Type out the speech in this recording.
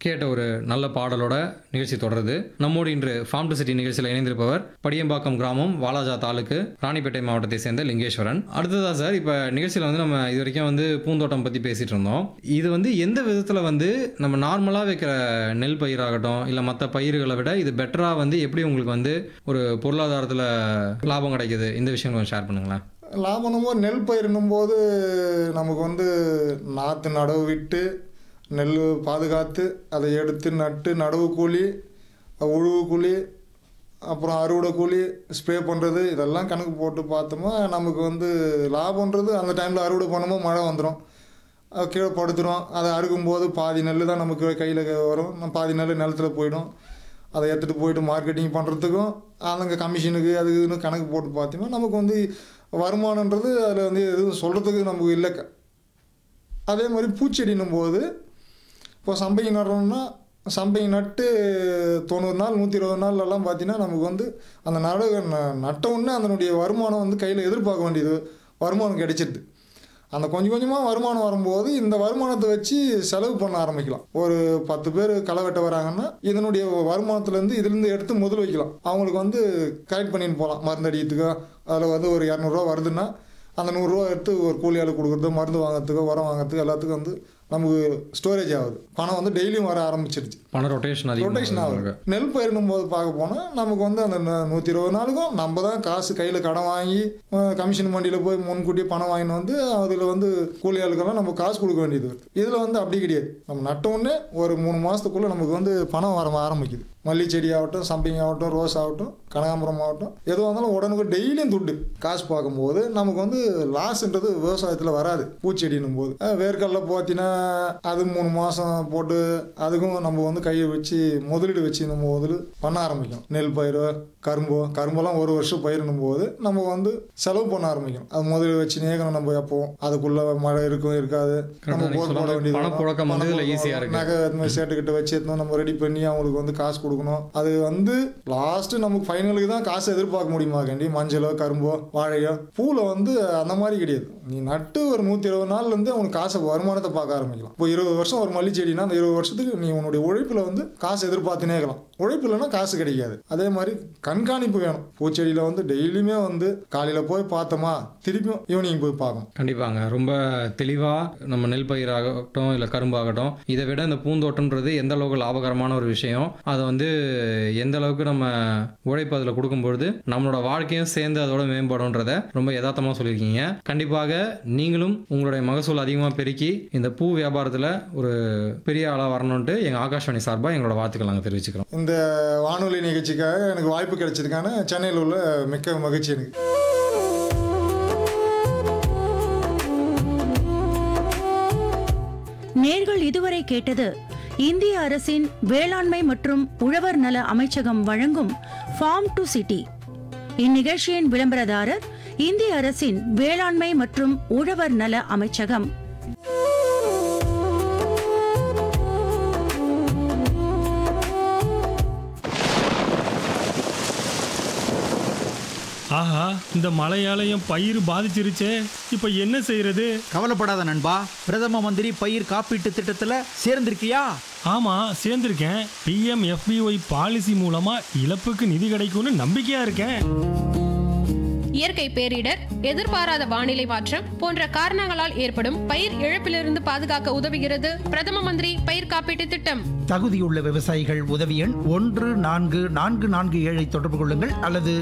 கேட்ட ஒரு நல்ல பாடலோட நிகழ்ச்சி தொடருது நம்மோடு இன்று ஃபார்ம் டு சிட்டி நிகழ்ச்சியில் இணைந்திருப்பவர் படியம்பாக்கம் கிராமம் வாலாஜா தாலுக்கு ராணிப்பேட்டை மாவட்டத்தை சேர்ந்த லிங்கேஸ்வரன் அடுத்ததா சார் இப்போ நிகழ்ச்சியில் வந்து நம்ம இது வரைக்கும் வந்து பூந்தோட்டம் பற்றி பேசிட்டு இருந்தோம் இது வந்து எந்த விதத்தில் வந்து நம்ம நார்மலாக வைக்கிற நெல் பயிராகட்டும் இல்லை மற்ற பயிர்களை விட இது பெட்டராக வந்து எப்படி உங்களுக்கு வந்து ஒரு பொருளாதாரத்தில் லாபம் கிடைக்குது இந்த விஷயம் கொஞ்சம் ஷேர் பண்ணுங்களேன் லாபம்னும் போது நெல் பயிரிடும் போது நமக்கு வந்து நாற்று நடவு விட்டு நெல் பாதுகாத்து அதை எடுத்து நட்டு நடவு கூலி உழுவு கூலி அப்புறம் அறுவடை கூலி ஸ்ப்ரே பண்ணுறது இதெல்லாம் கணக்கு போட்டு பார்த்தோமா நமக்கு வந்து லாபம்ன்றது அந்த டைமில் அறுவடை பண்ணும்போது மழை வந்துடும் அது கீழே படுத்துரும் அதை அறுக்கும்போது பாதி நெல் தான் நமக்கு கையில் வரும் நம்ம பாதி நெல் நிலத்துல போயிடும் அதை எடுத்துகிட்டு போயிட்டு மார்க்கெட்டிங் பண்ணுறதுக்கும் அதுங்க கமிஷனுக்கு அது இதுன்னு கணக்கு போட்டு பார்த்தீங்கன்னா நமக்கு வந்து வருமானன்றது அதில் வந்து எதுவும் சொல்கிறதுக்கு நமக்கு இல்லை அதே மாதிரி பூச்செடின்னும் போது இப்போ சம்பங்கி நடுறோம்னா சம்பங்கி நட்டு தொண்ணூறு நாள் நூற்றி இருபது நாள்லலாம் பார்த்தீங்கன்னா நமக்கு வந்து அந்த நட ந- நட்ட உடனே அதனுடைய வருமானம் வந்து கையில் எதிர்பார்க்க வேண்டியது வருமானம் கிடைச்சிடுது அந்த கொஞ்சம் கொஞ்சமாக வருமானம் வரும்போது இந்த வருமானத்தை வச்சு செலவு பண்ண ஆரம்பிக்கலாம் ஒரு பத்து பேர் களை வெட்ட வராங்கன்னா இதனுடைய வருமானத்துலேருந்து இதுலேருந்து எடுத்து முதல் வைக்கலாம் அவங்களுக்கு வந்து கரெக்ட் பண்ணிட்டு போகலாம் மருந்து அடிக்கிறதுக்கோ அதில் வந்து ஒரு இரநூறுவா வருதுன்னா அந்த நூறுரூவா எடுத்து ஒரு கூலி ஆளு கொடுக்குறது மருந்து வாங்குறதுக்கோ உரம் வாங்குறதுக்கு எல்லாத்துக்கும் வந்து நமக்கு ஸ்டோரேஜ் ஆகுது பணம் வந்து டெய்லியும் வர ஆரம்பிச்சிருச்சு பண ரொட்டேஷன் ரொட்டேஷன் அதிகம் ஆகுது நெல் பயிரிடும் போது பார்க்க போனால் நமக்கு வந்து அந்த ந- நூற்றி இருபது நாளுக்கும் நம்ம தான் காசு கையில் கடன் வாங்கி அஹ், கமிஷன் வண்டியில் போய் முன்கூட்டியே பணம் வாங்கின்னு வந்து அதில் வந்து கூலி ஆளுக்கெல்லாம் நம்ம காசு கொடுக்க வேண்டியது வருது இதில் வந்து அப்படி கிடையாது நம்ம நட்ட உடனே ஒரு மூணு மாதத்துக்குள்ளே நமக்கு வந்து பணம் வர ஆரம்பிக்குது மல்லி செடி ஆகட்டும் சம்பிங் ஆகட்டும் ரோஸ் ஆகட்டும் கனகாம்பரம் ஆகட்டும் எதுவாக இருந்தாலும் உடனுக்கு டெய்லியும் துட்டு காசு பார்க்கும்போது நமக்கு வந்து லாஸ்ன்றது விவசாயத்தில் வராது பூச்செடின்னும் போது அஹ், வேர்க்கடலை பார்த்தீங்கன்னா அது மூணு மாதம் போட்டு அதுக்கும் நம்ம வந்து கையை வச்சு முதலீடு வச்சு நம்ம முதல் பண்ண ஆரம்பிக்கும் நெல் பயிர் கரும்போ கரும்பெல்லாம் ஒரு வருஷம் பயிரிடும் போது நம்ம வந்து செலவு பண்ண ஆரம்பிக்கும் அது முதலீடு வச்சு நேக்கணும் நம்ம எப்போ அதுக்குள்ள மழை இருக்கும் இருக்காது நம்ம நீங்க போர் சொன்ன போட மாதிரி வேண்டியது பணப்புழக்கம் வந்து இதுல பணப்புழக்கம் easy-ஆ இருக்கு. நகை அது மாதிரி சேர்த்துக்கிட்டு வச்சு எடுத்து நம்ம ரெடி பண்ணி அவங்களுக்கு வந்து காசு கொடுக்கணும் அது வந்து லாஸ்ட் நமக்கு ஃபைனலுக்கு தான் காசு எதிர்பார்க்க முடியுமா கண்டி மஞ்சளோ கரும்போ வாழையோ பூவில் வந்து அந்த மாதிரி கிடையாது நீ நட்டு ஒரு நூற்றி இருபது நாள்லேருந்து அவனுக்கு காசை வருமானத்தை பார்க்க ஆரம்பிக்கலாம் இப்போ இருபது வருஷம் ஒரு மல்லி செடினா அந்த இருபது வருஷத்துக்கு நீ உன்னுடைய உழைப்பில் வந்து காசு எதிர்பார்த்துனே இருக்கலாம் உழைப்பு இல்லைன்னா காசு கிடைக்காது அதே மாதிரி கண்காணிப்பு வேணும் பூச்செடியில் வந்து டெய்லியுமே வந்து காலையில் போய் பார்த்தோமா திருப்பியும் ஈவினிங் போய் பார்க்கணும் கண்டிப்பாங்க ரொம்ப தெளிவாக நம்ம நெல் பயிராகட்டும் இல்லை கரும்பாகட்டும் இதை விட இந்த பூந்தோட்டம்ன்றது எந்த அளவுக்கு லாபகரமான ஒரு விஷயம் அதை வந்து எந்த அளவுக்கு நம்ம உழைப்பு அதில் கொடுக்கும்பொழுது நம்மளோட வாழ்க்கையும் சேர்ந்து அதோட மேம்படும்ன்றத ரொம்ப யதார்த்தமாக சொல்லியிருக்கீங்க கண்டிப்பாக நீங்களும் உங்களுடைய மகசூல் அதிகமாக பெருக்கி இந்த பூ வியாபாரத்தில் ஒரு பெரிய ஆளாக வரணுன்ட்டு எங்கள் ஆகாஷ்வாணி சார்பாக எங்களோட வாழ்த்துக்கள் நாங்கள் தெரிவிச்சுக்கிறோம் இந்த வானொலி நிகழ்ச்சிக்காக எனக்கு வாய்ப்பு கிடைச்சதுக்கான சென்னையில் உள்ள மிக்க மகிழ்ச்சி எனக்கு நேர்கள் இதுவரை கேட்டது இந்திய அரசின் வேளாண்மை மற்றும் உழவர் நல அமைச்சகம் வழங்கும் ஃபார்ம் டு சிட்டி இந்நிகழ்ச்சியின் விளம்பரதாரர் இந்திய அரசின் வேளாண்மை மற்றும் உழவர் நல அமைச்சகம் ஆஹா இந்த மழையாலையும் பயிர் பாதிச்சிருச்சே இப்போ என்ன செய்யறது கவலைப்படாத நண்பா பிரதம மந்திரி பயிர் காப்பீட்டு திட்டத்துல சேர்ந்திருக்கியா ஆமா சேர்ந்திருக்கேன் பிஎம் எஃபிஒய் பாலிசி மூலமா இழப்புக்கு நிதி கிடைக்கும்னு நம்பிக்கையா இருக்கேன் இயற்கை பேரிடர் எதிர்பாராத வானிலை மாற்றம் போன்ற காரணங்களால் ஏற்படும் பயிர் இழப்பிலிருந்து பாதுகாக்க உதவுகிறது பிரதம மந்திரி பயிர் காப்பீட்டு திட்டம் தகுதியுள்ள விவசாயிகள் உதவி எண் ஒன்று நான்கு நான்கு நான்கு ஏழை தொடர்பு கொள்ளுங்கள் அல்லது